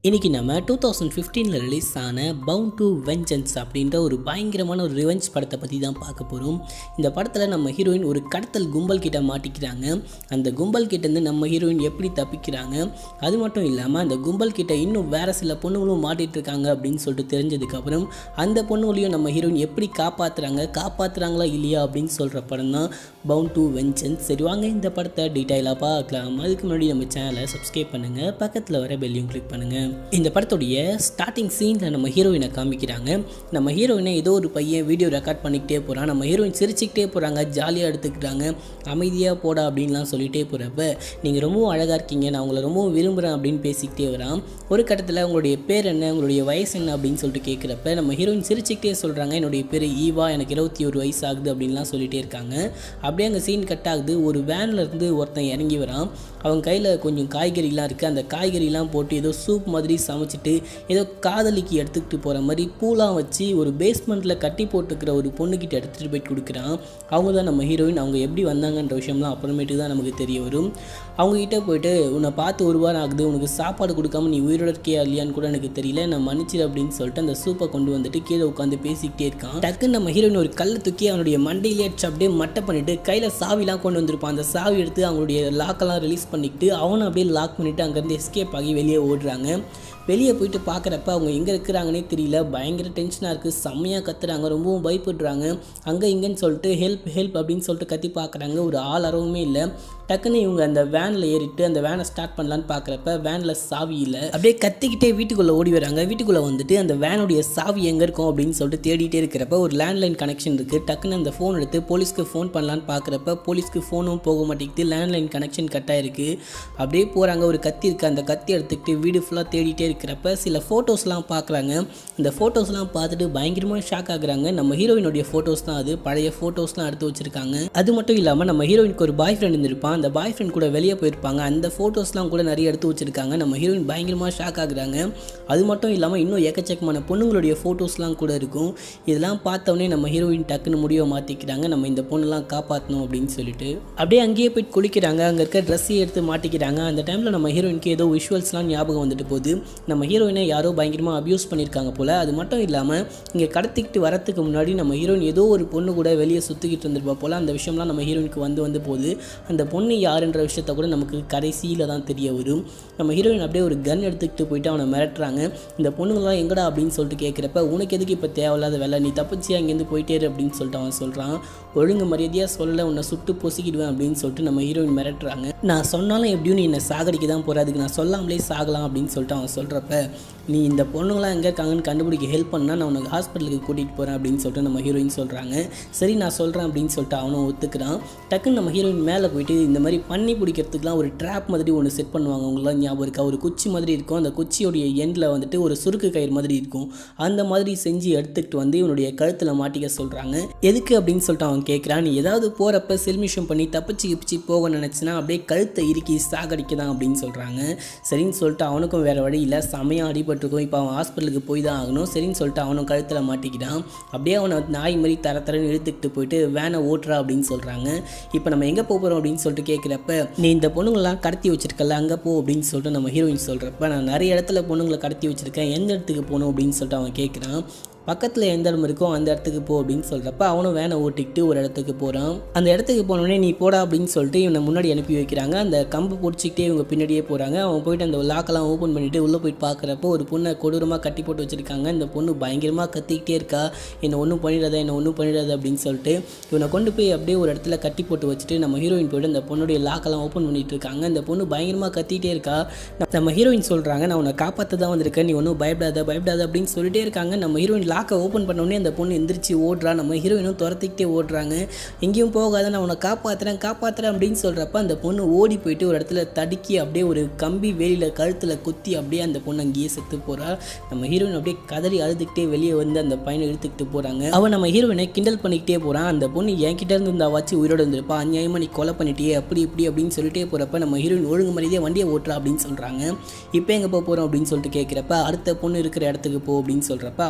இன்றைக்கி நம்ம two thousand ஃபிஃப்டீனில் ரிலீஸ் ஆன பவுண்ட் டு வெஞ்சன்ஸ் அப்படின்ற ஒரு பயங்கரமான ஒரு ரிவெஞ்ச் படத்தை பற்றி தான் பார்க்க போகிறோம் இந்த படத்தில் நம்ம ஹீரோயின் ஒரு கடத்தல் கும்பல் கிட்ட மாட்டிக்கிறாங்க அந்த கும்பல் கிட்டேருந்து நம்ம ஹீரோயின் எப்படி தப்பிக்கிறாங்க அது மட்டும் இல்லாமல் அந்த கும்பல் கிட்ட இன்னும் வேறு சில பொண்ணுங்களும் மாட்டிட்டு இருக்காங்க அப்படின்னு சொல்லிட்டு தெரிஞ்சதுக்கப்புறம் அந்த பொண்ணுங்களையும் நம்ம ஹீரோயின் எப்படி காப்பாற்றுறாங்க காப்பாற்றுறாங்களா இல்லையா அப்படின்னு சொல்கிற படம் தான் பவுண்ட் டு வெஞ்சன்ஸ் சரி வாங்க இந்த படத்தை டீட்டெயிலாக பார்க்கலாம் அதுக்கு முன்னாடி நம்ம சேனலை சப்ஸ்கிரைப் பண்ணுங்கள் பக்கத்தில் வர பெல்லையும் கிளிக் பண்ணுங்கள் இந்த படத்துடைய ஸ்டார்டிங் சீனில் நம்ம ஹீரோயினை காமிக்கிறாங்க நம்ம ஹீரோயினை ஏதோ ஒரு பையன் வீடியோ ரெக்கார்ட் பண்ணிக்கிட்டே போகிறான் நம்ம ஹீரோயின் சிரிச்சுக்கிட்டே போகிறாங்க ஜாலியாக எடுத்துக்கிறாங்க அமைதியாக போடா அப்படின்லாம் சொல்லிகிட்டே போகிறப்ப நீங்கள் ரொம்பவும் அழகாக இருக்கீங்க நான் உங்களை ரொம்பவும் விரும்புகிறேன் அப்படின்னு பேசிக்கிட்டே வரான் ஒரு கட்டத்தில் உங்களுடைய பேர் என்ன உங்களுடைய வயசு என்ன அப்படின்னு சொல்லிட்டு கேட்குறப்ப நம்ம ஹீரோயின் சிரிச்சுக்கிட்டே சொல்கிறாங்க என்னுடைய பேர் ஈவா எனக்கு இருபத்தி ஒரு வயசு ஆகுது அப்படின்லாம் சொல்லிகிட்டே இருக்காங்க அப்படியே அங்கே சீன் கட் ஆகுது ஒரு வேனில் இருந்து ஒருத்தன் இறங்கி வரான் அவன் கையில் கொஞ்சம் காய்கறிலாம் இருக்குது அந்த காய்கறிலாம் போட்டு ஏதோ சூப் மாதிரி சமைச்சிட்டு ஏதோ காதலிக்கு எடுத்துக்கிட்டு போகிற மாதிரி பூலாம் வச்சு ஒரு பேஸ்மெண்ட்டில் கட்டி போட்டுக்கிற ஒரு பொண்ணுக்கிட்ட எடுத்துகிட்டு போய் கொடுக்குறான் அவங்க தான் நம்ம ஹீரோயின் அவங்க எப்படி வந்தாங்கன்ற விஷயம்லாம் அப்புறமேட்டு தான் நமக்கு தெரிய வரும் அவங்ககிட்ட போயிட்டு உன்னை பார்த்து ஒரு வாரம் ஆகுது உனக்கு சாப்பாடு கொடுக்காம நீ உயிரோட இருக்கியா இல்லையான்னு கூட எனக்கு தெரியல நான் மன்னிச்சிரு அப்படின்னு சொல்லிட்டு அந்த சூப்பை கொண்டு வந்துட்டு கீழே உட்காந்து பேசிக்கிட்டே இருக்கான் டக்குன்னு நம்ம ஹீரோயின் ஒரு கல்லை தூக்கி அவனுடைய மண்டையிலே அடிச்சு அப்படியே மட்டை பண்ணிட்டு கையில் சாவிலாம் கொண்டு வந்திருப்பான் அந்த சாவி எடுத்து அவங்களுடைய லாக்கெல்லாம் ரிலீஸ் பண்ணிக்கிட்டு அவனை அப்படியே லாக் பண்ணிவிட்டு அங்கேருந்து எஸ்கேப் ஆகி வெளியே ஓடுறாங்க வெளியே போயிட்டு பார்க்குறப்ப அவங்க எங்கே இருக்கிறாங்கன்னே தெரியல பயங்கர டென்ஷனாக இருக்குது செம்மையாக கத்துறாங்க ரொம்பவும் பயப்படுறாங்க அங்கே இங்கேன்னு சொல்லிட்டு ஹெல்ப் ஹெல்ப் அப்படின்னு சொல்லிட்டு கத்தி பார்க்குறாங்க ஒரு ஆள் அறவுமே இல்லை டக்குன்னு இவங்க அந்த வேனில் ஏறிட்டு அந்த வேனை ஸ்டார்ட் பண்ணலான்னு பார்க்குறப்ப வேனில் சாவி இல்லை அப்படியே கத்திக்கிட்டே வீட்டுக்குள்ளே ஓடி வராங்க வீட்டுக்குள்ளே வந்துட்டு அந்த வேனுடைய சாவி எங்கே இருக்கும் அப்படின்னு சொல்லிட்டு தேடிட்டே இருக்கிறப்ப ஒரு லேண்ட்லைன் கனெக்ஷன் இருக்குது டக்குன்னு அந்த ஃபோன் எடுத்து போலீஸ்க்கு ஃபோன் பண்ணலான்னு பார்க்குறப்ப போலீஸ்க்கு ஃபோனும் போக மாட்டேங்குது லேண்ட்லைன் கனெக்ஷன் கட் ஆயிருக்கு அப்படியே போகிறாங்க ஒரு கத்தி இருக்குது அந்த கத்தி எடுத்துக்கிட்டு வீடு ஃபுல்லாக தேடிட்டே இருக்கிறப்ப சில ஃபோட்டோஸ்லாம் பார்க்குறாங்க அந்த ஃபோட்டோஸ்லாம் பார்த்துட்டு பயங்கரமாக ஷாக் ஆகுறாங்க நம்ம ஹீரோயினுடைய ஃபோட்டோஸ் தான் அது பழைய ஃபோட்டோஸ்லாம் எடுத்து வச்சுருக்காங்க அது மட்டும் இல்லாமல் நம்ம ஹீரோயினுக்கு ஒரு பாய் ஃப்ரெண்ட் இருந்திருப்பான் அந்த பாய் ஃப்ரெண்ட் கூட வெளியே போயிருப்பாங்க அந்த ஃபோட்டோஸ்லாம் கூட நிறைய எடுத்து வச்சுருக்காங்க நம்ம ஹீரோயின் பயங்கரமாக ஷாக் ஆகுறாங்க அது மட்டும் இல்லாமல் இன்னும் எக்கச்சக்கமான பொண்ணுங்களுடைய ஃபோட்டோஸ்லாம் கூட இருக்கும் இதெல்லாம் பார்த்தோன்னே நம்ம ஹீரோயின் டக்குன்னு முடிவை மாற்றிக்கிறாங்க நம்ம இந்த பொண்ணெல்லாம் காப்பாற்றணும் அப்படின்னு சொல்லிட்டு அப்படியே அங்கேயே போயிட்டு குளிக்கிறாங்க அங்கே இருக்க ட்ரெஸ்ஸையும் எடுத்து மாட்டிக்கிறாங்க அந்த டைமில் நம்ம ஹீரோயினுக்கு ஏதோ விஷுவல்ஸ்லாம் ஞாபகம் வந்துட்டு போகுது நம்ம ஹீரோயினை யாரோ பயங்கரமாக அப்யூஸ் பண்ணியிருக்காங்க போல் அது மட்டும் இல்லாமல் இங்கே கடத்திக்கிட்டு வரத்துக்கு முன்னாடி நம்ம ஹீரோயின் ஏதோ ஒரு பொண்ணு கூட வெளியே சுற்றிக்கிட்டு இருந்திருப்பா போல் அந்த விஷயம்லாம் நம்ம ஹீரோயினுக்கு வந்து வந்து போகுது அந்த பொண்ணு யாருன்ற விஷயத்த கூட நமக்கு கடைசியில் தான் தெரிய வரும் நம்ம ஹீரோயின் அப்படியே ஒரு கன் எடுத்துக்கிட்டு போயிட்டு அவனை மிரட்டுறாங்க இந்த பொண்ணுங்களாம் எங்கடா அப்படின்னு சொல்லிட்டு கேட்குறப்ப உனக்கு எதுக்கு இப்போ தேவையில்லாத வேலை நீ தப்பிச்சு அங்கேருந்து போயிட்டே இரு அப்படின்னு சொல்லிட்டு அவன் சொல்கிறான் ஒழுங்கு மரியாதையாக சொல்லலை உன்னை சுட்டு பொசிக்கிடுவேன் அப்படின்னு சொல்லிட்டு நம்ம ஹீரோயின் மிரட்டுறாங்க நான் சொன்னாலும் எப்படியும் நீ என்னை சாகடிக்க தான் போகிற அதுக்கு நான் சொல்லாமலே சாகலாம் அப்படின்னு சொல்லிட்டு அவன் சொல்கிறப்ப நீ இந்த பொண்ணுங்களாம் எங்கே இருக்காங்கன்னு கண்டுபிடிக்க ஹெல்ப் பண்ணால் நான் உனக்கு ஹாஸ்பிட்டலுக்கு கூட்டிகிட்டு போகிறேன் அப்படின்னு சொல்லிட்டு நம்ம ஹீரோயின் சொல்கிறாங்க சரி நான் சொல்கிறேன் அப்படின்னு சொல்லிட்டு அவனும் ஒத்துக்கிறான் டக்குன்னு நம்ம ஹீரோயின் மேலே போயிட்டு இந்த மாதிரி பண்ணி பிடிக்கிறதுக்குலாம் ஒரு ட்ராப் மாதிரி ஒன்று செட் பண்ணுவாங்க அவங்களாம் ஞாபகம் இருக்கா ஒரு குச்சி மாதிரி இருக்கும் அந்த குச்சியோடைய எண்டில் வந்துட்டு ஒரு சுருக்கு கயிறு மாதிரி இருக்கும் அந்த மாதிரி செஞ்சு எடுத்துக்கிட்டு வந்து இவனுடைய கழுத்தில் மாட்டிக்க சொல்கிறாங்க எதுக்கு அப்படின்னு சொல்லிட்டு அவன் கேட்குறான் நீ ஏதாவது போகிறப்ப செல்மிஷம் பண்ணி தப்பிச்சு கிப்பிச்சு போக நினச்சினா அப்படியே கழுத்தை இறுக்கி சாகடிக்க தான் அப்படின்னு சொல்கிறாங்க சரின்னு சொல்லிட்டு அவனுக்கும் வேறு வழி இல்லை செமையாக அடிபட்டிருக்கும் இப்போ அவன் ஹாஸ்பிட்டலுக்கு போய் தான் ஆகணும் சரின்னு சொல்லிட்டு அவனும் கழுத்தில் மாட்டிக்கிட்டான் அப்படியே அவனை நாய் மாதிரி தர தரன்னு இழுத்துக்கிட்டு போயிட்டு வேனை ஓட்டுறா அப்படின்னு சொல்கிறாங்க இப்போ நம்ம எங்கே போகிறோம் அப்படின்னு சொல்லிட்டு கேட்குறப்ப நீ இந்த பொண்ணுங்களாம் கடத்தி வச்சிருக்கல அங்கே போ அப்படின்னு சொல்லிட்டு நம்ம ஹீரோயின் சொல்கிறப்ப நான் நிறைய இடத்துல பொண்ணுங்களை கடத்தி வச்சுருக்கேன் எந்த இடத்துக்கு போகணும் அப்படின்னு சொல்லிட்டு அவன் கேட்குறான் பக்கத்தில் எந்த இடம் இருக்கோ அந்த இடத்துக்கு போ அப்படின்னு சொல்கிறப்ப அவனும் வேனை ஓட்டிக்கிட்டு ஒரு இடத்துக்கு போகிறான் அந்த இடத்துக்கு போனோடனே நீ போடா அப்படின்னு சொல்லிட்டு இவனை முன்னாடி அனுப்பி வைக்கிறாங்க அந்த கம்பு பிடிச்சிக்கிட்டே இவங்க பின்னாடியே போகிறாங்க அவன் போயிட்டு அந்த லாக்கெல்லாம் ஓப்பன் பண்ணிவிட்டு உள்ளே போயிட்டு பார்க்குறப்போ ஒரு பொண்ணை கொடூரமாக கட்டி போட்டு வச்சுருக்காங்க இந்த பொண்ணு பயங்கரமாக கத்திக்கிட்டே இருக்கா என்னை ஒன்றும் பண்ணிடாத என்னை ஒன்றும் பண்ணிடாத அப்படின்னு சொல்லிட்டு இவனை கொண்டு போய் அப்படியே ஒரு இடத்துல கட்டி போட்டு வச்சுட்டு நம்ம ஹீரோயின் போயிட்டு அந்த பொண்ணுடைய லாக்கெல்லாம் ஓப்பன் பண்ணிட்டு இருக்காங்க அந்த பொண்ணு பயங்கரமாக கத்திக்கிட்டே இருக்கா நம்ம ஹீரோயின் சொல்கிறாங்க நான் உன்னை காப்பாற்ற தான் வந்திருக்கேன் நீ ஒன்றும் பயப்படாத பயப்படாத அப்படின்னு சொல்லிட்டே இருக்காங்க நம்ம ஹீரோயின் லாக்கை ஓப்பன் பண்ணோடனே அந்த பொண்ணு எந்திரிச்சு ஓடுறா நம்ம ஹீரோயினும் துரத்திக்கிட்டே ஓடுறாங்க எங்கேயும் போகாத நான் உன்னை காப்பாற்றுறேன் காப்பாற்றுறேன் அப்படின்னு சொல்கிறப்ப அந்த பொண்ணு ஓடி போயிட்டு ஒரு இடத்துல தடுக்கி அப்படியே ஒரு கம்பி வேலியில் கழுத்தில் குத்தி அப்படியே அந்த பொண்ணு அங்கேயே செத்து போகிறா நம்ம ஹீரோயின் அப்படியே கதறி அழுதுகிட்டே வெளியே வந்து அந்த பையனை இழுத்துக்கிட்டு போகிறாங்க அவன் நம்ம ஹீரோயினை கிண்டல் பண்ணிக்கிட்டே போகிறான் அந்த பொண்ணு என்கிட்ட இருந்து இந்த வச்சு உயிரோடு இருந்திருப்பா அநியாயமாக நீ கொலை பண்ணிட்டியே அப்படி இப்படி அப்படின்னு சொல்லிட்டே போகிறப்ப நம்ம ஹீரோயின் ஒழுங்கு மரியாதையாக வண்டியை ஓட்டுறா அப்படின்னு சொல்கிறாங்க இப்போ எங்கே போக போகிறோம் அப்படின்னு சொல்லிட்டு கேட்குறப்ப அடுத்த பொண்ணு இருக்கிற இடத்துக்கு போ அப்படின்னு சொல்கிறப்ப அவனும் வண்டி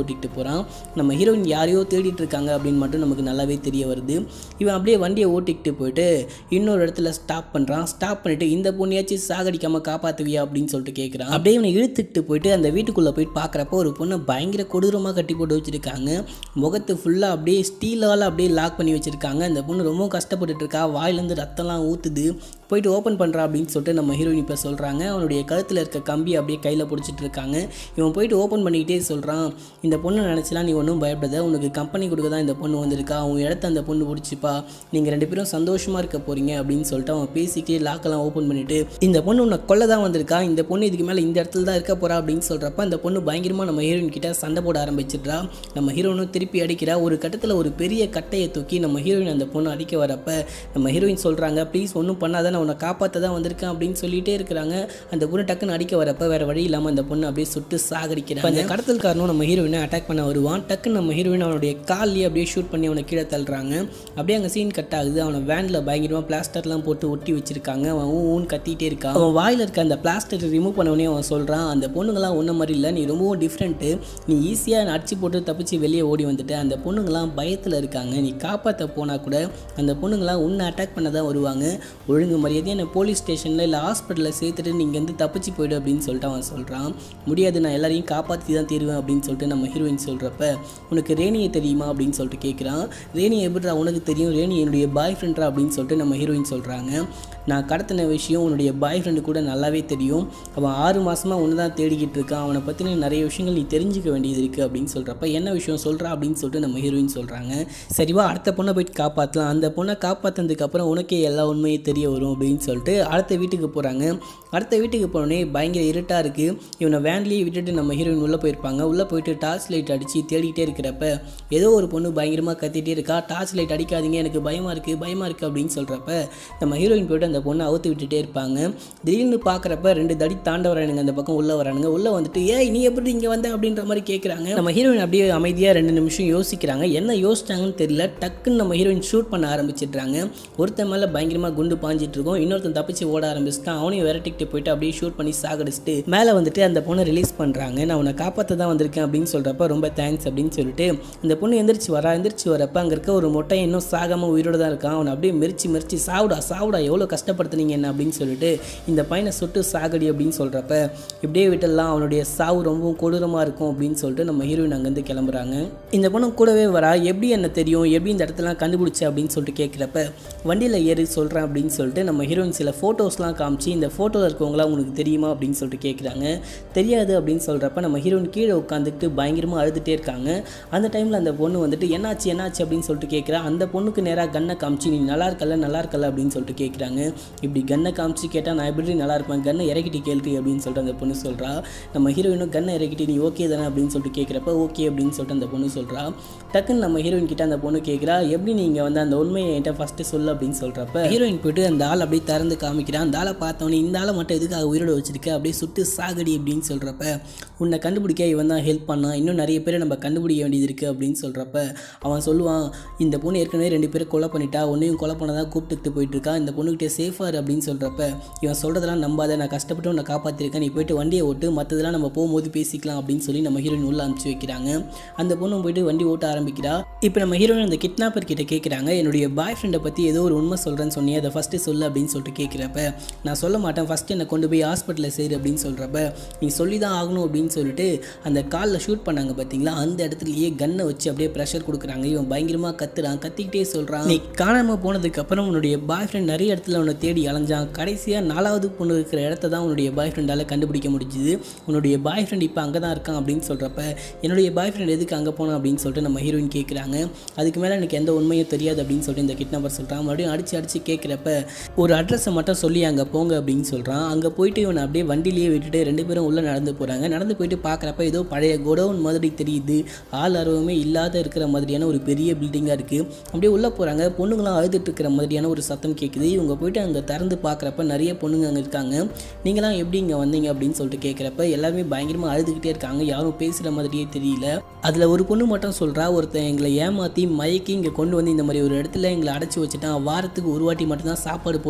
ஓட்டிகிட்டு போகிறான் நம்ம ஹீரோயின் யாரையோ தேடிட்டு இருக்காங்க அப்படின்னு மட்டும் நமக்கு நல்லாவே தெரிய வருது இவன் அப்படியே வண்டியை ஓட்டிக்கிட்டு போயிட்டு இன்னொரு இடத்துல ஸ்டாப் பண்ணுறான் ஸ்டாப் பண்ணிட்டு இந்த பொண்ணையாச்சும் சாகடிக்காமல் காப்பாற்றுவியா அப்படின்னு சொல்லிட்டு கேட்குறான் அப்படியே இவனை இழுத்துக்கிட்டு போயிட்டு அந்த வீட்டுக்குள்ளே போயிட்டு பார்க்குறப்ப ஒரு பொண்ணை பயங்கர கொடூரமாக கட்டி போட்டு வச்சுருக்காங்க முகத்தை ஃபுல்லாக அப்படியே ஸ்டீலால் அப்படியே லாக் பண்ணி வச்சுருக்காங்க அந்த பொண்ணு ரொம்ப கஷ்டப்பட்டுட்டு இருக்கா வாயிலேருந்து ரத்தம்லாம் ஊற்றுது போயிட்டு ஓப்பன் பண்ணுறா அப்படின்னு சொல்லிட்டு நம்ம ஹீரோயின் இப்போ சொல்கிறாங்க அவனுடைய கழுத்தில் இருக்க கம்பி அப்படியே கையில் பிடிச்சிட்டு இருக்காங்க இவன் போயிட்டு ஓப்பன் பண்ணிக்கிட்டே சொல்கிறான் இந்த பொண்ணை நினச்சிலாம் நீ ஒன்றும் பயப்படாத உனக்கு கம்பெனி கொடுக்க தான் இந்த பொண்ணு வந்திருக்கா அவங்க இடத்த அந்த பொண்ணு பிடிச்சிப்பா நீங்கள் ரெண்டு பேரும் சந்தோஷமாக இருக்க போகிறீங்க அப்படின்னு சொல்லிட்டு அவன் பேசிக்கிட்டே லாக்கெல்லாம் ஓப்பன் பண்ணிவிட்டு இந்த பொண்ணு உன்னை கொல்ல தான் வந்திருக்கா இந்த பொண்ணு இதுக்கு மேலே இந்த இடத்துல தான் இருக்க போகிறா அப்படின்னு சொல்கிறப்ப அந்த பொண்ணு பயங்கரமாக நம்ம ஹீரோயின் கிட்ட சண்டை போட ஆரம்பிச்சிடுறா நம்ம ஹீரோயினும் திருப்பி அடிக்கிறா ஒரு கட்டத்தில் ஒரு பெரிய கட்டையை தூக்கி நம்ம ஹீரோயின் அந்த பொண்ணு அடிக்க வரப்ப நம்ம ஹீரோயின் சொல்கிறாங்க ப்ளீஸ் ஒன்றும் பண்ணாத நான் உன்னை காப்பாற்ற தான் வந்திருக்கேன் அப்படின்னு சொல்லிட்டே இருக்கிறாங்க அந்த பொண்ணு டக்குன்னு அடிக்க வரப்ப வேறு வழி இல்லாமல் அந்த பொண்ணு அப்படியே சுட்டு சாகடிக்கிறாங்க அந்த கடத்தல்காரனும் நம்ம ஹீரோயினை அட்டாக் பண்ண வருவான் டக்குன்னு நம்ம ஹீரோயின் அவனுடைய கால்லேயே அப்படியே ஷூட் பண்ணி அவனை கீழே தள்ளுறாங்க அப்படியே அங்கே சீன் கட் ஆகுது அவனை வேனில் பயங்கரமாக பிளாஸ்டர்லாம் போட்டு ஒட்டி வச்சிருக்காங்க அவன் ஊ ஊன்னு கத்திட்டே இருக்கான் அவன் வாயில் இருக்க அந்த பிளாஸ்டர் ரிமூவ் பண்ணவனே அவன் சொல்கிறான் அந்த பொண்ணுங்களாம் ஒன்றை மாதிரி இல்லை நீ ரொம்பவும் டிஃப்ரெண்ட்டு நீ ஈஸியாக அடிச்சு போட்டு தப்பிச்சு வெளியே ஓடி வந்துட்டு அந்த பொண்ணுங்களாம் பயத்தில் இருக்காங்க நீ காப்பாற்ற போனால் கூட அந்த பொண்ணுங்களாம் உன்னை அட்டாக் பண்ண தான் வருவாங்க ஒழுங்கு மரியாதையாக என்னை போலீஸ் ஸ்டேஷனில் இல்லை ஹாஸ்பிட்டலில் சேர்த்துட்டு நீங்கள் வந்து தப்பிச்சு போயிடு அப்படின்னு சொல்லிட்டு அவன் சொல்கிறான் முடியாது நான் எல்லாரையும் காப்பாற்றி தான் தீருவேன் அப்படின்னு சொல்லிட்டு நம்ம ஹீரோயின் சொல்கிறப்ப உனக்கு ரேணியை தெரியுமா அப்படின்னு சொல்லிட்டு கேட்குறான் ரேணியை எப்படிடா உனக்கு தெரியும் ரேணி என்னுடைய பாய் ஃப்ரெண்டா அப்படின்னு சொல்லிட்டு நம்ம ஹீரோயின் சொல்கிறாங்க நான் கடத்தின விஷயம் உன்னுடைய பாய் ஃப்ரெண்டு கூட நல்லாவே தெரியும் அவன் ஆறு மாதமாக ஒன்று தான் தேடிக்கிட்டு இருக்கான் அவனை பற்றின நிறைய விஷயங்கள் நீ தெரிஞ்சுக்க வேண்டியது இருக்குது அப்படின்னு சொல்கிறப்ப என்ன விஷயம் சொல்கிறா அப்படின்னு சொல்லிட்டு நம்ம ஹீரோயின் சொல்கிறாங்க சரிவா அடுத்த பொண்ணை போயிட்டு காப்பாற்றலாம் அந்த பொண்ணை காப்பாற்றினதுக்கு அப்புறம் உனக்கே எல்லா உண்மையும் தெரிய வரும் அப்படின்னு சொல்லிட்டு அடுத்த வீட்டுக்கு போகிறாங்க அடுத்த வீட்டுக்கு போனோடனே பயங்கர இருட்டாக இருக்குது இவனை வேன்லேயே விட்டுட்டு நம்ம ஹீரோயின் உள்ளே போயிருப்பாங்க உள்ளே போயிட்டு டார்ச் லைட் அடித்து தேடிக்கிட்டே இருக்கிறப்ப ஏதோ ஒரு பொண்ணு பயங்கரமாக கத்திட்டே இருக்கா டார்ச் லைட் அடிக்காதீங்க எனக்கு பயமாக இருக்குது பயமாக இருக்குது அப்படின்னு சொல்கிறப்ப நம்ம ஹீரோயின் போயிட்டு அந்த பொண்ணை அவுத்து விட்டுட்டே இருப்பாங்க திடீர்னு பார்க்குறப்ப ரெண்டு தடி தாண்ட வரானுங்க அந்த பக்கம் உள்ளே வரானுங்க உள்ளே வந்துட்டு ஏய் நீ எப்படி இங்கே வந்த அப்படின்ற மாதிரி கேட்குறாங்க நம்ம ஹீரோயின் அப்படியே அமைதியாக ரெண்டு நிமிஷம் யோசிக்கிறாங்க என்ன யோசிச்சாங்கன்னு தெரியல டக்குன்னு நம்ம ஹீரோயின் ஷூட் பண்ண ஆரம்பிச்சிடுறாங்க ஒருத்தன் மேலே பயங்கரமாக குண்டு பாஞ்சிட்டு இருக்கும் இன்னொருத்தன் தப்பிச்சு ஓட ஆரம்பிச்சிட்டான் அவனையும் விரட்டிக்கிட்டு போயிட்டு அப்படியே ஷூட் பண்ணி சாகடிச்சிட்டு மேலே வந்துட்டு அந்த பொண்ணை ரிலீஸ் பண்ணுறாங்க நான் உன்னை காப்பாற்ற தான் வந்திருக்கேன் அப்படின்னு சொல்கிறப்ப ரொம்ப தேங்க்ஸ் அப்படின்னு சொல்லிட்டு இந்த பொண்ணு எந்திரிச்சு வரா எந்திரிச்சு வரப்ப அங்கே இருக்க ஒரு மொட்டை இன்னும் சாகாமல் உயிரோட தான் இருக்கான் அவனை அப்படியே மெரிச்சு மெரிச்சு சாவுடா சாவுடா எவ்வளோ கஷ்டப்படுத்துனீங்க என்ன அப்படின்னு சொல்லிட்டு இந்த பையனை சுட்டு சாகடி அப்படின்னு சொல்கிறப்ப இப்படியே விட்டுடலாம் அவனுடைய சாவு ரொம்பவும் கொடூரமாக இருக்கும் அப்படின்னு சொல்லிட்டு நம்ம ஹீரோயின் அங்கேருந்து கிளம்புறாங்க இந்த பொண்ணு கூடவே வரா எப்படி என்ன தெரியும் எப்படி இந்த இடத்தெல்லாம் கண்டுபிடிச்ச அப்படின்னு சொல்லிட்டு கேட்குறப்ப வண்டியில் ஏறி சொல்கிறேன் அப்படின்னு சொல்லிட்டு நம்ம ஹீரோயின் சில ஃபோட்டோஸ்லாம் காமிச்சு இந்த ஃபோட்டோவில் இருக்கவங்களாம் உனக்கு தெரியுமா அப்படின்னு சொல்லிட்டு கேட்குறாங்க தெரியாது அப்படின்னு சொல்கிறப்ப நம்ம ஹீரோயின் கீழே உட்காந்துக்கிட்டு பயங்கரமாக அழுதுகிட்டே இருக்காங்க அந்த டைமில் அந்த பொண்ணு வந்துட்டு என்னாச்சு என்னாச்சு அப்படின்னு சொல்லிட்டு கேட்குறா அந்த பொண்ணுக்கு நேராக கண்ணை காமிச்சு நீ நல்லா இருக்கல நல்லா இருக்கல அப்படின்னு சொல்லிட்டு கேட்குறாங்க இப்படி கண்ணை காமிச்சு கேட்டால் நான் எப்படி நல்லா இருப்பேன் கண்ணை இறக்கிட்டு கேள்வி அப்படின்னு சொல்லிட்டு அந்த பொண்ணு சொல்கிறா நம்ம ஹீரோயினும் கண்ணை இறக்கிட்டு நீ ஓகே தானே அப்படின்னு சொல்லிட்டு கேட்குறப்ப ஓகே அப்படின்னு சொல்லிட்டு அந்த பொண்ணு சொல்கிறா டக்குன்னு நம்ம ஹீரோயின் கிட்ட அந்த பொண்ணு கேட்குறா எப்படி நீங்கள் வந்து அந்த உண்மையை என்கிட்ட ஃபஸ்ட்டு சொல்லு அப்படின்னு சொல்கிறப்ப ஹீரோயின் போயிட்டு அந்த ஆள் அப்படியே திறந்து காமிக்கிறான் அந்த ஆளை பார்த்தவொன்னே இந்த ஆளை மட்டும் எதுக்காக உயிரோட வச்சிருக்க அப்படியே சுட்டு சாகடி அப்படின்னு சொல்கிறப்ப உன்னை கண்டுபிடிக்க இவன் தான் ஹெல்ப் பண்ணான் இன்னும் நிறைய பேரை நம்ம கண்டுபிடிக்க வேண்டியது இருக்குது அப்படின்னு சொல்கிறப்ப அவன் சொல்லுவான் இந்த பொண்ணு ஏற்கனவே ரெண்டு பேரை கொலை பண்ணிட்டா ஒன்றையும் கொலை பண்ணதாக கூப்பிட்டுட்டு போயிட்டு இருக்கா இந்த பொண்ணுக்கிட்டே சேஃபாக அப்படின்னு சொல்கிறப்ப இவன் சொல்கிறதெல்லாம் நம்பாத நான் கஷ்டப்பட்டு உன்னை காப்பாற்றிருக்கேன் நீ போயிட்டு வண்டியை ஓட்டு மற்றதெல்லாம் நம்ம போகும்போது பேசிக்கலாம் அப்படின்னு சொல்லி நம்ம ஹீரோயின் உள்ள அனுப்பிச்சு வைக்கிறாங்க அந்த பொண்ணும் போயிட்டு வண்டி ஓட்ட ஆரம்பிக்கிறா இப்போ நம்ம ஹீரோயின் அந்த கிட்னாப்பர் கிட்ட கேட்குறாங்க என்னுடைய பாய் ஃப்ரெண்டை பற்றி ஏதோ ஒரு உண்மை சொல்கிறேன்னு சொன்னியே அதை ஃபஸ்ட்டு சொல்லு அப்படின்னு சொல்லிட்டு கேட்குறப்ப நான் சொல்ல மாட்டேன் ஃபஸ்ட்டு என்னை கொண்டு போய் ஹாஸ்பிட்டலில் சேரு அப்படின்னு சொல்கிறப்ப நீ சொல்லி தான் ஆகணும் அப்படின்னு சொல்லிட்டு அந்த காலில் ஷூட் பண்ணாங்க பார்த்தீங்களா அந்த இடத்துலயே கன்னை வச்சு அப்படியே ப்ரெஷர் கொடுக்குறாங்க இவன் பயங்கரமாக கத்துறான் கத்திக்கிட்டே சொல்கிறான் நீ காணாமல் போனதுக்கப்புறம் உன்னுடைய பாய் ஃப்ரெண்ட் நிறைய இடத்துல உன்னை தேடி அலைஞ்சான் கடைசியாக நாலாவது பொண்ணு இருக்கிற இடத்த தான் உன்னுடைய பாய் ஃப்ரெண்டால் கண்டுபிடிக்க முடிஞ்சுது உன்னுடைய பாய் ஃப்ரெண்ட் இப்போ அங்கே தான் இருக்கான் அப்படின்னு சொல்கிறப்ப என்னுடைய பாய் ஃப்ரெண்ட் எதுக்கு அங்கே போனோம் அப்படின்னு சொல்லிட்டு நம்ம ஹீரோயின் கேட்குறாங்க அதுக்கு மேலே எனக்கு எந்த உண்மையும் தெரியாது அப்படின்னு சொல்லிட்டு இந்த கிட்னாப்பர் சொல்கிறான் மறுபடியும் அடிச்சு அடிச்சு கேட்குறப்ப ஒரு அட்ரஸை மட்டும் சொல்லி அங்கே போங்க அப்படின்னு சொல்கிறான் அங்கே போயிட்டு இவனை அப்படியே வண்டிலேயே விட்டுட்டு ரெண்டு பேரும் உள்ளே நடந்து போகிறாங்க நடந்து போயிட்டு பார்க்குறப்ப ஏதோ பழைய குடவுன் மாதிரி தெரியுது ஆள் அறவுமே இல்லாத இருக்கிற மாதிரியான ஒரு பெரிய பில்டிங்காக இருக்குது அப்படியே உள்ளே போகிறாங்க பொண்ணுங்களாம் அழுதுட்டு இருக்கிற மாதிரியான ஒரு சத்தம் கேட்குது இவங்க போயிட்டு அங்கே திறந்து பார்க்குறப்ப நிறைய பொண்ணுங்க அங்கே இருக்காங்க நீங்களாம் எப்படி இங்கே வந்தீங்க அப்படின்னு சொல்லிட்டு கேட்குறப்ப எல்லாருமே பயங்கரமாக அழுதுகிட்டே இருக்காங்க யாரும் பேசுகிற மாதிரியே தெரியல அதில் ஒரு பொண்ணு மட்டும் சொல்கிறா ஒருத்தன் எங்களை ஏமாற்றி மயக்கி இங்கே கொண்டு வந்து இந்த மாதிரி ஒரு இடத்துல எங்களை அடைச்சி வச்சுட்டான் வாரத்துக்கு ஒரு வாட்டி மட்டும்தான் சாப்பாடு போட்டு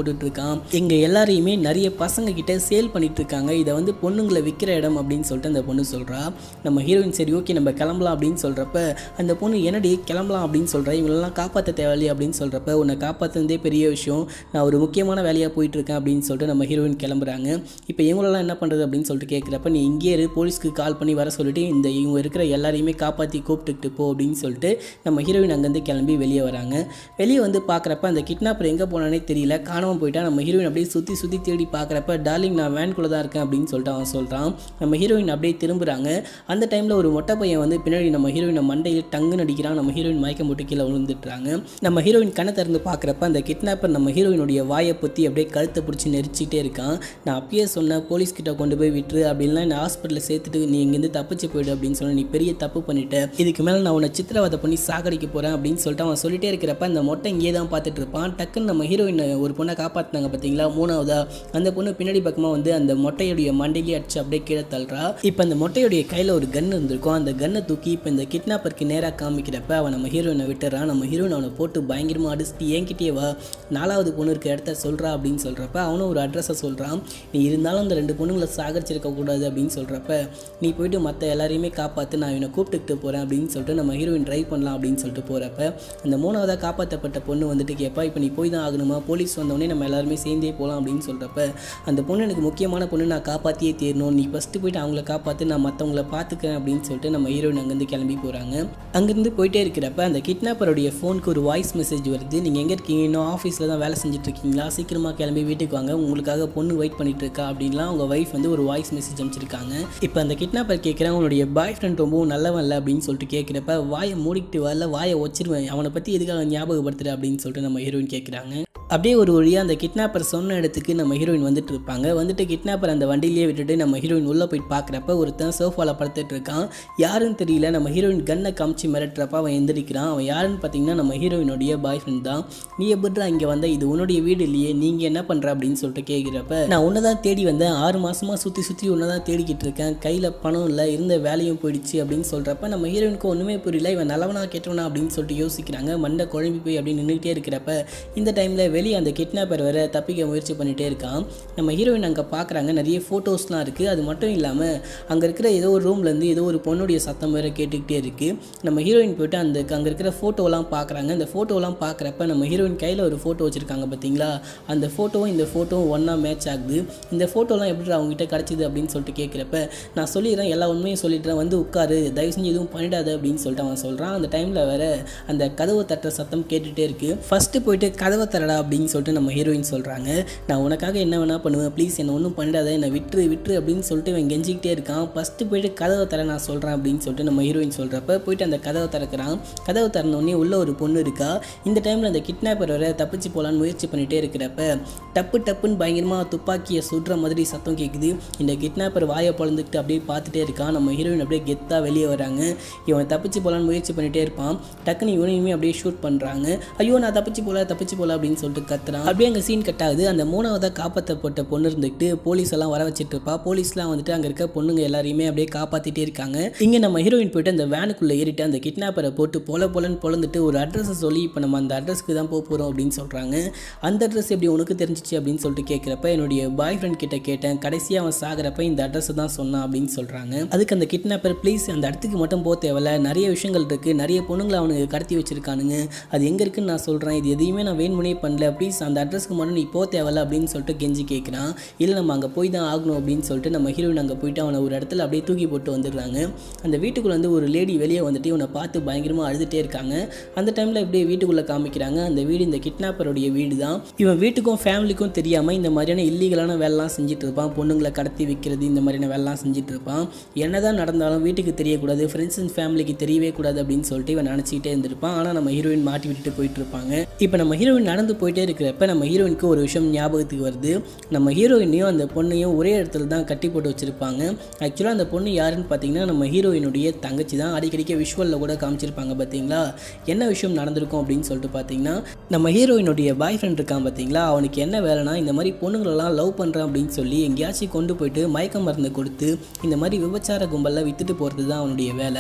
போட்டுட்டு இருக்கான் எங்க எல்லாரையுமே நிறைய பசங்க கிட்ட சேல் பண்ணிட்டு இருக்காங்க இதை வந்து பொண்ணுங்களை விற்கிற இடம் அப்படின்னு சொல்லிட்டு அந்த பொண்ணு சொல்றா நம்ம ஹீரோயின் சரி ஓகே நம்ம கிளம்பலாம் அப்படின்னு சொல்றப்ப அந்த பொண்ணு என்னடி கிளம்பலாம் அப்படின்னு சொல்ற இவங்களெல்லாம் காப்பாற்ற தேவையில்லையே அப்படின்னு சொல்றப்ப உன்னை காப்பாற்றுனதே பெரிய விஷயம் நான் ஒரு முக்கியமான வேலையாக போயிட்டு இருக்கேன் அப்படின்னு சொல்லிட்டு நம்ம ஹீரோயின் கிளம்புறாங்க இப்போ இவங்களெல்லாம் என்ன பண்ணுறது அப்படின்னு சொல்லிட்டு கேட்குறப்ப நீ இங்கே இரு போலீஸ்க்கு கால் பண்ணி வர சொல்லிட்டு இந்த இவங்க இருக்கிற எல்லாரையுமே காப்பாற்றி கூப்பிட்டுக்கிட்டு போ அப்படின்னு சொல்லிட்டு நம்ம ஹீரோயின் அங்கேருந்து கிளம்பி வெளியே வராங்க வெளியே வந்து பார்க்குறப்ப அந்த கிட்னாப்பர் எங்கே போனானே தெரியல காணாமல் போயிட்டா நம்ம ஹீரோயின் அப்படியே சுற்றி சுற்றி தேடி பார்க்குறப்ப டார்லிங் நான் வேன்குள்ளே தான் இருக்கேன் அப்படின்னு சொல்லிட்டு அவன் சொல்கிறான் நம்ம ஹீரோயின் அப்படியே திரும்புகிறாங்க அந்த டைமில் ஒரு மொட்டை பையன் வந்து பின்னாடி நம்ம ஹீரோயினை மண்டையில் டங்குன்னு அடிக்கிறான் நம்ம ஹீரோயின் மயக்கம் போட்டு கீழே விழுந்துட்டுறாங்க நம்ம ஹீரோயின் கண்ணை திறந்து பார்க்குறப்ப அந்த கிட்னாப்பர் நம்ம ஹீரோயினுடைய வாயை பொத்தி அப்படியே கழுத்தை பிடிச்சி நெரிச்சிட்டே இருக்கான் நான் அப்பயே சொன்னேன் போலீஸ் கிட்ட கொண்டு போய் விட்டுரு அப்படின்லாம் என்ன ஹாஸ்பிட்டலில் சேர்த்துட்டு நீ இங்கேருந்து தப்பிச்சு போயிடு அப்படின்னு சொன்ன நீ பெரிய தப்பு பண்ணிட்ட இதுக்கு மேலே நான் உன்னை சித்திரவதை பண்ணி சாகடிக்க போகிறேன் அப்படின்னு சொல்லிட்டு அவன் சொல்லிட்டே இருக்கிறப்ப அந்த மொட்டை இங்கே தான் பார்த்துட்டு இருப்பான் டக்குன்னு நம்ம ஹீரோயின் ஒரு பொண்ணை காப்பாற்றினாங்க பார்த்தீங்களா மூணாவதா அந்த பொண்ணு பின்னாடி பக்கமாக வந்து அந்த மொட்டையுடைய மண்டையிலே அடிச்சு அப்படியே கீழே தள்ளுறா இப்போ அந்த மொட்டையுடைய கையில் ஒரு கன் இருந்திருக்கும் அந்த கன்னை தூக்கி இப்போ இந்த கிட்னாப்பருக்கு நேராக காமிக்கிறப்ப அவன் நம்ம ஹீரோயினை விட்டுறான் நம்ம ஹீரோயின் அவனை போட்டு பயங்கரமாக அடிச்சுட்டு என்கிட்டயே வா நாலாவது பொண்ணு இருக்க இடத்த சொல்கிறா அப்படின்னு சொல்கிறப்ப அவனும் ஒரு அட்ரஸை சொல்கிறான் நீ இருந்தாலும் அந்த ரெண்டு பொண்ணுங்களை சாகரிச்சிருக்க கூடாது அப்படின்னு சொல்கிறப்ப நீ போயிட்டு மற்ற எல்லாரையுமே காப்பாற்று நான் இவனை கூப்பிட்டுக்கிட்டு போகிறேன் அப்படின்னு சொல்லிட்டு நம்ம ஹீரோயின் ட்ரை பண்ணலாம் அப்படின்னு சொல்லிட்டு போகிறப்ப அந்த மூணாவதாக காப்பாற்றப்பட்ட பொண்ணு வந்துட்டு கேட்பா இப்போ நீ போய் தான் ஆகணுமா போலீஸ் வந்தவொடனே நம்ம எல்லாருமே சேர்ந்தே போகலாம் அப்படின்னு சொல்கிறப்ப அந்த பொண்ணு எனக்கு முக்கியமான பொண்ணு நான் காப்பாற்றியே தீரணும் நீ ஃபஸ்ட்டு போயிட்டு அவங்கள காப்பாற்று நான் மற்றவங்கள பார்த்துக்கிறேன் அப்படின்னு சொல்லிட்டு நம்ம ஹீரோயின் அங்கேருந்து கிளம்பி போகிறாங்க அங்கேருந்து போயிட்டே இருக்கிறப்ப அந்த கிட்னாப்பருடைய ஃபோனுக்கு ஒரு வாய்ஸ் மெசேஜ் வருது நீங்கள் எங்கே இருக்கீங்க இன்னும் ஆஃபீஸில் தான் வேலை செஞ்சுட்டு இருக்கீங்களா சீக்கிரமாக கிளம்பி வீட்டுக்கு வாங்க உங்களுக்காக பொண்ணு வெயிட் பண்ணிட்டு இருக்கா அப்படின்லாம் அவங்க ஒய்ஃப் வந்து ஒரு வாய்ஸ் மெசேஜ் அனுப்பிச்சிருக்காங்க இப்போ அந்த கிட்னாப்பர் கேட்குறேன் உன்னுடைய பாய் ஃப்ரெண்ட் ரொம்பவும் நல்லவன் இல்லை அப்படின்னு சொல்லிட்டு கேட்குறப்ப வாயை மூடிக்கிட்டு வரல வாயை வச்சிருவேன் அவனை பற்றி எதுக்காக ஞாபகப்படுத்துற அப்படின்னு சொல்லிட்டு நம்ம ஹீரோயின் கேட்குறாங்க அப்படியே ஒரு வழியாக அந்த கிட்னாப்பர் சொன்ன இடத்துக்கு நம்ம ஹீரோயின் வந்துட்டு இருப்பாங்க வந்துட்டு கிட்னாப்பர் அந்த வண்டியிலேயே விட்டுட்டு நம்ம ஹீரோயின் உள்ளே போயிட்டு பார்க்குறப்ப ஒருத்தன் சோஃபாவில் படுத்துட்டு இருக்கான் யாருன்னு தெரியல நம்ம ஹீரோயின் கன்னை காமிச்சு மிரட்டுறப்ப அவன் எந்திரிக்கிறான் அவன் யாருன்னு பார்த்தீங்கன்னா நம்ம ஹீரோயினுடைய பாய் ஃப்ரெண்ட் தான் நீ எப்படிடா இங்கே வந்த இது உன்னுடைய வீடு இல்லையே நீங்கள் என்ன பண்ணுற அப்படின்னு சொல்லிட்டு கேட்குறப்ப நான் உன்னை தான் தேடி வந்தேன் ஆறு மாசமா சுற்றி சுற்றி உன்னை தான் தேடிக்கிட்டு இருக்கேன் கையில் பணம் இல்லை இருந்த வேலையும் போயிடுச்சு அப்படின்னு சொல்கிறப்ப நம்ம ஹீரோயினுக்கு ஒன்றுமே புரியல இவன் நல்லவனா கெட்டவனா அப்படின்னு சொல்லிட்டு யோசிக்கிறாங்க மண்டை குழம்பி போய் அப்படின்னு நின்றுக்கிட்டே இருக்கிறப்ப இந்த டைமில் வெளியே அந்த கிட்னாப்பர் வேற தப்பிக்க முயற்சி பண்ணிகிட்டே இருக்கான் நம்ம ஹீரோயின் அங்கே பார்க்குறாங்க நிறைய ஃபோட்டோஸ்லாம் இருக்குது அது மட்டும் இல்லாமல் அங்கே இருக்கிற ஏதோ ஒரு ரூம்லேருந்து ஏதோ ஒரு பொண்ணுடைய சத்தம் வேற கேட்டுக்கிட்டே இருக்குது நம்ம ஹீரோயின் போயிட்டு அந்த அங்கே இருக்கிற ஃபோட்டோலாம் பார்க்குறாங்க அந்த ஃபோட்டோலாம் பார்க்குறப்ப நம்ம ஹீரோயின் கையில் ஒரு ஃபோட்டோ வச்சுருக்காங்க பார்த்தீங்களா அந்த ஃபோட்டோவும் இந்த ஃபோட்டோவும் ஒன்றா மேட்ச் ஆகுது இந்த ஃபோட்டோலாம் எப்படி அவங்ககிட்ட கிடச்சிது அப்படின்னு சொல்லிட்டு கேட்குறப்ப நான் சொல்லிடுறேன் எல்லா உண்மையும் சொல்லிடுறேன் வந்து உட்காரு தயவு செஞ்சு எதுவும் பண்ணிடாத அப்படின்னு சொல்லிட்டு அவன் சொல்கிறான் அந்த டைமில் வேற அந்த கதவை தட்டுற சத்தம் கேட்டுகிட்டே இருக்குது ஃபஸ்ட்டு போயிட்டு கதவை தரடா அப்படின்னு சொல்லிட்டு நம்ம ஹீரோயின் சொல்கிறாங்க நான் உனக்காக என்ன வேணா பண்ணுவேன் ப்ளீஸ் என்னை ஒன்றும் பண்ணிடாத என்னை விட்டுரு விட்டுரு அப்படின்னு சொல்லிட்டு இவன் கெஞ்சிக்கிட்டே இருக்கான் ஃபஸ்ட்டு போயிட்டு கதவை தர நான் சொல்கிறேன் அப்படின்னு சொல்லிட்டு நம்ம ஹீரோயின் சொல்கிறப்ப போயிட்டு அந்த கதவை திறக்கிறான் கதவை திறந்தோடனே உள்ள ஒரு பொண்ணு இருக்கா இந்த டைமில் அந்த கிட்னாப்பர் வர தப்பிச்சு போகலான்னு முயற்சி பண்ணிகிட்டே இருக்கிறப்ப டப்பு டப்புன்னு பயங்கரமாக துப்பாக்கியை சுடுற மாதிரி சத்தம் கேட்குது இந்த கிட்னாப்பர் வாயை பொழந்துக்கிட்டு அப்படியே பார்த்துட்டே இருக்கான் நம்ம ஹீரோயின் அப்படியே கெத்தாக வெளியே வராங்க இவன் தப்பிச்சு போகலான்னு முயற்சி பண்ணிகிட்டே இருப்பான் டக்குன்னு இவனையுமே அப்படியே ஷூட் பண்ணுறாங்க ஐயோ நான் தப்பிச்சு போகல தப்பிச்சு போகல அப்படின்னு சொல்லிட்டு கத்துறான் அப்படியே அங்கே சீன் கட் ஆகுது அந்த மூணாவதாக காப்பாற்றப்பட்ட பொண்ணு இருந்துக்கிட்டு போலீஸ் எல்லாம் வர வச்சுட்டு இருப்பா போலீஸ்லாம் வந்துட்டு அங்கே இருக்க பொண்ணுங்க எல்லாரையுமே அப்படியே காப்பாற்றிட்டே இருக்காங்க இங்கே நம்ம ஹீரோயின் போயிட்டு அந்த வேனுக்குள்ளே ஏறிட்டு அந்த கிட்னாப்பரை போட்டு பொல பொலன்னு பொழந்துட்டு ஒரு அட்ரஸை சொல்லி இப்போ நம்ம அந்த அட்ரஸ்க்கு தான் போக போகிறோம் அப்படின்னு சொல்கிறாங்க அந்த அட்ரஸ் எப்படி உனக்கு தெரிஞ்சிச்சு அப்படின்னு சொல்லிட்டு கேட்குறப்ப என்னுடைய பாய் ஃப்ரெண்ட் கிட்ட கேட்டேன் கடைசியாக அவன் சாகிறப்ப இந்த அட்ரஸ் தான் சொன்னான் அப்படின்னு சொல்கிறாங்க அதுக்கு அந்த கிட்னாப்பர் ப்ளீஸ் அந்த இடத்துக்கு மட்டும் போக தேவையில்ல நிறைய விஷயங்கள் இருக்குது நிறைய பொண்ணுங்களை அவனுக்கு கடத்தி வச்சிருக்கானுங்க அது எங்கே இருக்குன்னு நான் சொல்கிறேன் இது எதையுமே நான் வேணுமுனே பண்ணல ப்ளீஸ் அந்த அட்ரஸ்க்கு மட்டும் நீ போக தேவையில்ல அப்படின்னு சொல்லிட்டு கெஞ்சி கேட்குறான் இல்லை நம்ம அங்கே போய் தான் ஆகணும் அப்படின்னு சொல்லிட்டு நம்ம ஹீரோயின் அங்கே போயிட்டு அவனை ஒரு இடத்துல அப்படியே தூக்கி போட்டு வந்துடுறாங்க அந்த வீட்டுக்குள்ள வந்து ஒரு லேடி வெளியே வந்துட்டு இவனை பார்த்து பயங்கரமாக அழுதுகிட்டே இருக்காங்க அந்த டைமில் இப்படியே வீட்டுக்குள்ளே காமிக்கிறாங்க அந்த வீடு இந்த கிட்னாப்பருடைய வீடு தான் இவன் வீட்டுக்கும் ஃபேமிலிக்கும் தெரியாமல் இந்த மாதிரியான இல்லீகலான வேலைலாம் செஞ்சுட்டு இருப்பான் பொண்ணுங்களை கடத்தி வைக்கிறது இந்த மாதிரியான வேலைலாம் செஞ்சுட்டு இருப்பான் என்னதான் நடந்தாலும் வீட்டுக்கு தெரியக்கூடாது ஃப்ரெண்ட்ஸ் அண்ட் ஃபேமிலிக்கு தெரியவே கூடாது அப்படின்னு சொல்லிட்டு இவன் நினச்சிக்கிட்டே இருந்திருப்பான் ஆனால் நம்ம ஹீரோயின் மாட்டி விட்டுட்டு போயிட்டு இருப்பாங்க இப்போ நம்ம ஹீரோயின் நடந்து போயிட்டே இருக்கிறப்ப நம்ம ஹீரோயினுக்கு ஒரு விஷயம் ஞாபகத்துக்கு வருது நம்ம ஹீரோயினையும் அந்த பொண்ணையும் ஒரே இடத்துல தான் கட்டி போட்டு வச்சிருப்பாங்க ஆக்சுவலாக அந்த பொண்ணு யாருன்னு பார்த்தீங்கன்னா நம்ம ஹீரோயினுடைய தங்கச்சி தான் அடிக்கடிக்க விஷுவலில் கூட காமிச்சிருப்பாங்க பார்த்தீங்களா என்ன விஷயம் நடந்திருக்கும் அப்படின்னு சொல்லிட்டு பார்த்தீங்கன்னா நம்ம ஹீரோயினுடைய பாய் ஃப்ரெண்ட் இருக்கான் பார்த்தீங்களா அவனுக்கு என்ன வேலைனா இந்த மாதிரி பொண்ணுங்களெல்லாம் லவ் பண்ணுறான் அப்படின்னு சொல்லி எங்கேயாச்சும் கொண்டு போயிட்டு மயக்க மருந்து கொடுத்து இந்த மாதிரி விபச்சார கும்பலில் வித்துட்டு போகிறது தான் அவனுடைய வேலை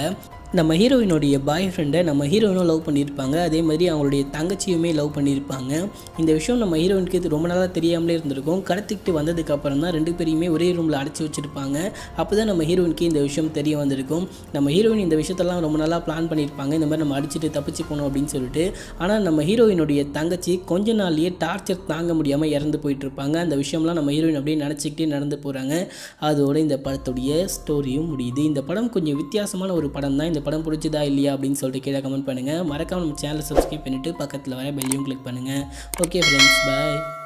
நம்ம ஹீரோயினுடைய பாய் ஃப்ரெண்டை நம்ம ஹீரோயினும் லவ் பண்ணியிருப்பாங்க அதே மாதிரி அவங்களுடைய தங்கச்சியுமே லவ் பண்ணியிருப்பாங்க இந்த விஷயம் நம்ம ஹீரோயினுக்கு இது ரொம்ப நாளாக தெரியாமலே இருந்திருக்கும் கடத்திக்கிட்டு வந்ததுக்கு அப்புறம் தான் ரெண்டு பேரையுமே ஒரே ரூமில் அடைச்சி வச்சுருப்பாங்க அப்போ தான் நம்ம ஹீரோயினுக்கு இந்த விஷயம் தெரிய வந்திருக்கும் நம்ம ஹீரோயின் இந்த விஷயத்தெல்லாம் ரொம்ப நாளாக பிளான் பண்ணியிருப்பாங்க இந்த மாதிரி நம்ம அடிச்சுட்டு தப்பிச்சு போகணும் அப்படின்னு சொல்லிட்டு ஆனால் நம்ம ஹீரோயினுடைய தங்கச்சி கொஞ்ச நாள்லயே டார்ச்சர் தாங்க முடியாமல் இறந்து போயிட்டு இருப்பாங்க அந்த விஷயம்லாம் நம்ம ஹீரோயின் அப்படியே நினச்சிக்கிட்டே நடந்து போகிறாங்க அதோட இந்த படத்துடைய ஸ்டோரியும் முடியுது இந்த படம் கொஞ்சம் வித்தியாசமான ஒரு படம் தான் இந்த படம் பிடிச்சதா இல்லையா அப்படின்னு சொல்லிட்டு கீழே கமெண்ட் பண்ணுங்கள் மறக்காம நம்ம சேனலை சப்ஸ்கிரைப் பண்ணிவிட்டு பக்கத்தில் வர பெல்லையும் கிளிக் பண்ணுங்கள் ஓகே ஃப்ரெண்ட்ஸ் பாய்